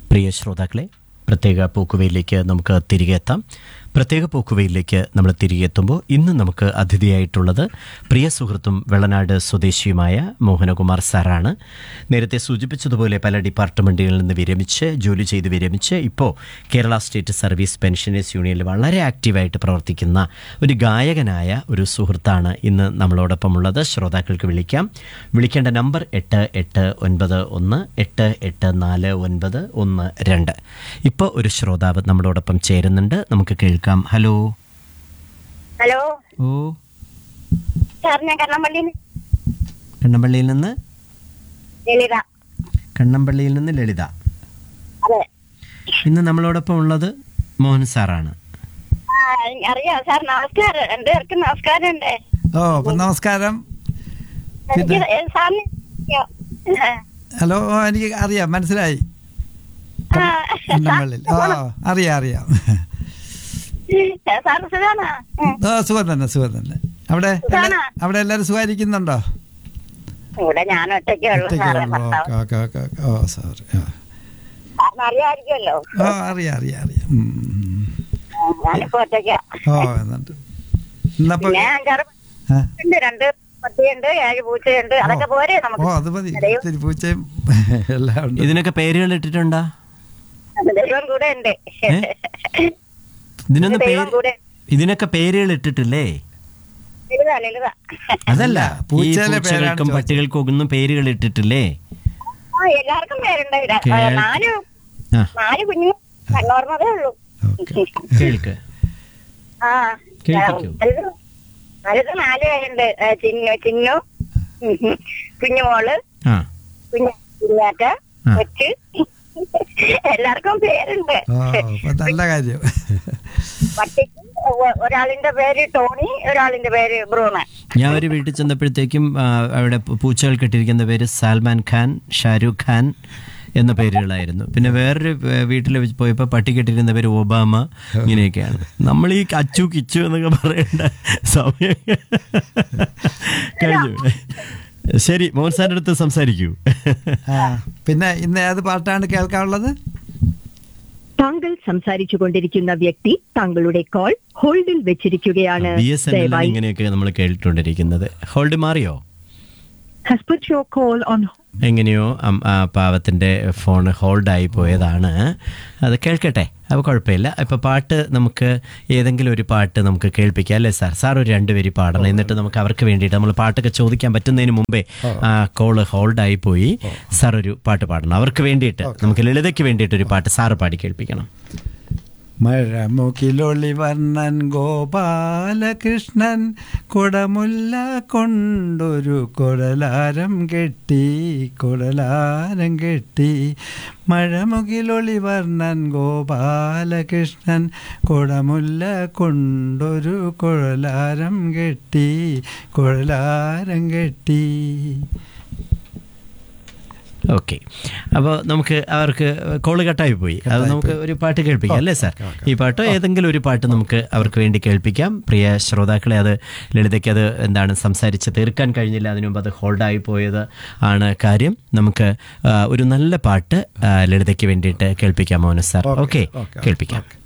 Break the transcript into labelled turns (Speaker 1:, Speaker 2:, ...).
Speaker 1: പ്രിയ ശ്രോതാക്കളെ പ്രത്യേക പോക്കുവയിലേക്ക് നമുക്ക് തിരികെ എത്താം പ്രത്യേക പോക്കുവയിലേക്ക് നമ്മൾ തിരികെ എത്തുമ്പോൾ ഇന്ന് നമുക്ക് അതിഥിയായിട്ടുള്ളത് പ്രിയ സുഹൃത്തും വെള്ളനാട് സ്വദേശിയുമായ മോഹനകുമാർ സാറാണ് നേരത്തെ സൂചിപ്പിച്ചതുപോലെ പല ഡിപ്പാർട്ട്മെൻറ്റുകളിൽ നിന്ന് വിരമിച്ച് ജോലി ചെയ്ത് വിരമിച്ച് ഇപ്പോൾ കേരള സ്റ്റേറ്റ് സർവീസ് പെൻഷനേഴ്സ് യൂണിയനിൽ വളരെ ആക്റ്റീവായിട്ട് പ്രവർത്തിക്കുന്ന ഒരു ഗായകനായ ഒരു സുഹൃത്താണ് ഇന്ന് നമ്മളോടൊപ്പം ഉള്ളത് ശ്രോതാക്കൾക്ക് വിളിക്കാം വിളിക്കേണ്ട നമ്പർ എട്ട് എട്ട് ഒൻപത് ഒന്ന് എട്ട് എട്ട് നാല് ഒൻപത് ഒന്ന് രണ്ട് ഇപ്പോൾ ഒരു ശ്രോതാവ് നമ്മളോടൊപ്പം ചേരുന്നുണ്ട് നമുക്ക് കേൾക്കാം ഹലോ
Speaker 2: ഹലോ
Speaker 1: ഓ
Speaker 2: സാർ ഞാൻ കണ്ണമ്പള്ളിയിൽ
Speaker 1: കണ്ണമ്പള്ളിയിൽ നിന്ന്
Speaker 2: ലളിത
Speaker 1: കണ്ണമ്പള്ളിയിൽ നിന്ന് ലളിത
Speaker 2: അതെ
Speaker 1: ഇന്ന് നമ്മളോടൊപ്പം ഉള്ളത് മോഹൻ സാറാണ്
Speaker 2: ആ അറിയാം സാർ നമസ്കാരം രണ്ടുപേർക്കും നമസ്കാരം ഉണ്ട്
Speaker 3: ഓ അപ്പൊ നമസ്കാരം
Speaker 2: എനിക്ക് സാറിന് അറിയോ?
Speaker 3: ഹലോ ഓ, എനിക്ക് അറിയാം മനസ്സിലായി
Speaker 2: ആ,
Speaker 3: കണ്ണമ്പള്ളിൽ ഓ അറിയാം അറിയാം
Speaker 2: സാർ സുഖാണോ ഉം.
Speaker 3: ഓ സുഖം തന്നെ സുഖം തന്നെ അവിടെ എല്ലാ-
Speaker 2: സുഖാണോ?
Speaker 3: അവിടെ എല്ലാരും സുഖമായിരിക്കുന്നുണ്ടോ
Speaker 2: ഇവിടെ ഞാൻ ഒറ്റയ്ക്കേ ഉള്ളൂ
Speaker 3: ഒറ്റയ്ക്കേ
Speaker 2: സാറേ
Speaker 3: ഉള്ളൂ.
Speaker 2: ഭർത്താവ്
Speaker 3: ഓക്കെ ഓക്കെ ഓക്കെ ഓ സോറി ഓ
Speaker 2: സാറിന് അറിയാമായിരിക്കുമല്ലോ
Speaker 3: ഓ അറിയാം അറിയാം അറിയാം ഉം, ഉം.
Speaker 2: ഉം, ഞാനിപ്പോ ഒറ്റയ്ക്കാ
Speaker 3: ഓ എന്നിട്ട് ഇന്നപ്പോ
Speaker 2: പിന്നെ അഞ്ചാറ്
Speaker 3: ആ,
Speaker 2: ഉണ്ട് രണ്ട് പട്ടിയുണ്ട് ഏഴ് പൂച്ചയുണ്ട് അതൊക്കെ പോരെ
Speaker 3: ഓ
Speaker 2: നമുക്ക്
Speaker 3: അത് മതി
Speaker 2: ദൈവം-
Speaker 3: ഇത്തിരി പൂച്ചയും എല്ലാം ഉണ്ട്
Speaker 1: ഇതിനൊക്കെ പേരുകൾ ഇട്ടിട്ടുണ്ടോ
Speaker 2: ദൈവം കൂടെ ഉണ്ട്
Speaker 1: ഇതിനൊന്നും
Speaker 2: ദൈവം
Speaker 1: പേര്
Speaker 2: കൂടെ
Speaker 1: ഇതിനൊക്കെ പേരുകൾ ഇട്ടിട്ടില്ലേ
Speaker 2: ലളിത ലളിത
Speaker 1: അതല്ല ഈ
Speaker 3: പൂച്ചയിലെ പേരാണ്
Speaker 1: പൂച്ചകൾക്കും
Speaker 3: ചോദിച്ചത്.
Speaker 1: പട്ടികൾക്കും ഒന്നും പേരുകൾ ഇട്ടിട്ടില്ലേ
Speaker 2: ആ എല്ലാവർക്കും പേരുണ്ട് ഇവിടെ. ആ,
Speaker 1: കേൾ-
Speaker 2: നാല്
Speaker 1: ആ
Speaker 2: നാല് കുഞ്ഞു കണ്ണോർമ്മതേ ഉള്ളൂ
Speaker 1: കേൾക്ക്
Speaker 2: ആ
Speaker 1: കേൾപ്പിക്കൂ.
Speaker 2: വലുത് വലുത് നാല് പേരുണ്ട് ആ, ചിന്നു ചിന്നു ഉം, ഉം. കുഞ്ഞുമോള്
Speaker 1: ആ
Speaker 2: കുഞ്ഞു കുഞ്ഞാറ്റ
Speaker 1: ആ.
Speaker 2: കൊച്ച് എല്ലാവർക്കും പേരുണ്ട്
Speaker 3: ഓ അപ്പൊ നല്ല കാര്യം
Speaker 2: പട്ടിക്ക് ഒ- ഒരാളിന്റെ പേര് ടോണി ഒരാളിന്റെ പേര് ബ്രൂണ്
Speaker 1: ഞാൻ ഒരു വീട്ടിൽ ചെന്നപ്പോഴത്തേക്കും ആ, അവിടെ പൂ- പൂച്ചകൾക്ക് ഇട്ടിരിക്കുന്ന പേര് സാൽമാൻ ഖാൻ ഷാരൂഖ് ഖാൻ എന്ന പേരുകളായിരുന്നു പിന്നെ വേറൊരു വീട്ടിൽ പോയപ്പോൾ പട്ടിക്കിട്ടിരുന്ന പേര് ഒബാമ ഇങ്ങനെയൊക്കെയാണ് നമ്മൾ ഈ അച്ചു കിച്ചു എന്നൊക്കെ പറയേണ്ട സമയം കഴിഞ്ഞു ശരി മോഹൻ സാറിൻ്റെ അടുത്ത് സംസാരിക്കൂ
Speaker 3: ആ പിന്നെ ഇന്ന് ഏത് പാട്ടാണ് കേൾക്കാനുള്ളത്
Speaker 4: താങ്കൾ സംസാരിച്ചു കൊണ്ടിരിക്കുന്ന വ്യക്തി താങ്കളുടെ കോൾ ഹോൾഡിൽ വെച്ചിരിക്കുകയാണ്
Speaker 1: ബി എസ് എൻ എല്ലിൽ
Speaker 4: ദയവായി
Speaker 1: ഇങ്ങനെയൊക്കെ നമ്മൾ കേട്ടിട്ടുണ്ടിരിക്കുന്നത് ഹോൾഡ് മാറിയോ
Speaker 4: has put your call on
Speaker 1: എങ്ങനെയോ അം- ആ പാവത്തിൻ്റെ ഫോൺ ഹോൾഡായി പോയതാണ് അത് കേൾക്കട്ടെ അപ്പോൾ കുഴപ്പമില്ല ഇപ്പോൾ പാട്ട് നമുക്ക് ഏതെങ്കിലും ഒരു പാട്ട് നമുക്ക് കേൾപ്പിക്കാം അല്ലേ സാർ സാർ ഒരു രണ്ടുപേര് പാടണം എന്നിട്ട് നമുക്ക് അവർക്ക് വേണ്ടിയിട്ട് നമ്മൾ പാട്ടൊക്കെ ചോദിക്കാൻ പറ്റുന്നതിന് മുമ്പേ ആ കോള് ഹോൾഡായി പോയി സാർ ഒരു പാട്ട് പാടണം അവർക്ക് വേണ്ടിയിട്ട് നമുക്ക് ലളിതയ്ക്ക് വേണ്ടിയിട്ട് ഒരു പാട്ട് സാറ് പാടി കേൾപ്പിക്കണം
Speaker 3: മഴമുകിലൊളി വർണ്ണൻ ഗോപാലകൃഷ്ണൻ കുടമുല്ല കൊണ്ടൊരു കുടലാരം കെട്ടി കുടലാരം കെട്ടി മഴമുകിലൊളി വർണ്ണൻ ഗോപാലകൃഷ്ണൻ കുടമുല്ല കൊണ്ടൊരു കുഴലാരം കെട്ടി കുഴലാരം കെട്ടി
Speaker 1: ഓക്കെ അപ്പോൾ നമുക്ക് അവർക്ക് കോള് കട്ടായി പോയി അത് നമുക്ക് ഒരു പാട്ട് കേൾപ്പിക്കാം അല്ലേ സാർ ഈ പാട്ടോ ഏതെങ്കിലും ഒരു പാട്ട് നമുക്ക് അവർക്ക് വേണ്ടി കേൾപ്പിക്കാം പ്രിയ ശ്രോതാക്കളെ അത് ലളിതയ്ക്ക് അത് എന്താണ് സംസാരിച്ച് തീർക്കാൻ കഴിഞ്ഞില്ല അതിനു മുമ്പ് അത് ഹോൾഡായി പോയത് ആണ് കാര്യം നമുക്ക് ആ, ഒരു നല്ല പാട്ട് ആ, ലളിതയ്ക്ക് വേണ്ടിയിട്ട് കേൾപ്പിക്കാം മോനസ് സാർ ഓക്കെ
Speaker 3: ഓക്കെ,
Speaker 1: കേൾപ്പിക്കാം